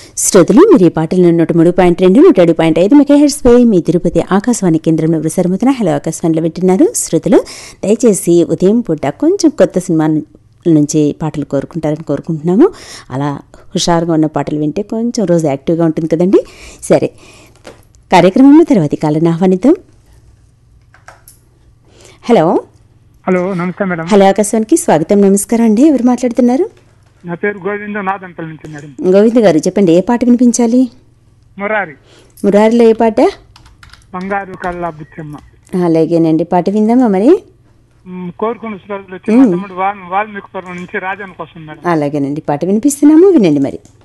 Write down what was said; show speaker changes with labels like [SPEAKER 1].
[SPEAKER 1] శ్రోతలు మీరు ఈ పాటలను నూట మూడు పాయింట్ రెండు నూట ఏడు పాయింట్ ఐదు మెగాహెడ్స్ పై మీ తిరుపతి ఆకాశవాణి కేంద్రంలో ప్రసారమవుతున్న హలో ఆకాశవాణిలో వింటున్నారు శ్రోతలు దయచేసి ఉదయం పూట కొంచెం కొత్త సినిమా నుంచి పాటలు కోరుకుంటారని కోరుకుంటున్నాము అలా హుషారుగా ఉన్న పాటలు వింటే కొంచెం రోజు యాక్టివ్గా ఉంటుంది కదండి సరే కార్యక్రమంలో తర్వాతి కాలను ఆహ్వానిద్దాం హలో
[SPEAKER 2] హలో నమస్తే మేడం
[SPEAKER 1] హలో ఆకాశవానికి స్వాగతం నమస్కారం అండి ఎవరు మాట్లాడుతున్నారు
[SPEAKER 2] నా పేరు గోవిందం నాదంపల్లి నుంచి మేడం
[SPEAKER 1] గోవింద్ గారు చెప్పండి ఏ పాట వినిపించాలి
[SPEAKER 2] మురారి
[SPEAKER 1] మురారిలో ఏ పాట
[SPEAKER 2] బంగారు కళ్ళ బుచ్చమ్మ
[SPEAKER 1] అలాగేనండి పాట విందామా మరి
[SPEAKER 2] మ్, కోరుకున్న శ్రోతలు వచ్చి మా తమ్ముడు వాల్ వాల్మీకి పురం నుంచి రాజానికి వస్తుంది మేడం
[SPEAKER 1] అలాగేనండి పాట వినిపిస్తున్నాము వినండి మరి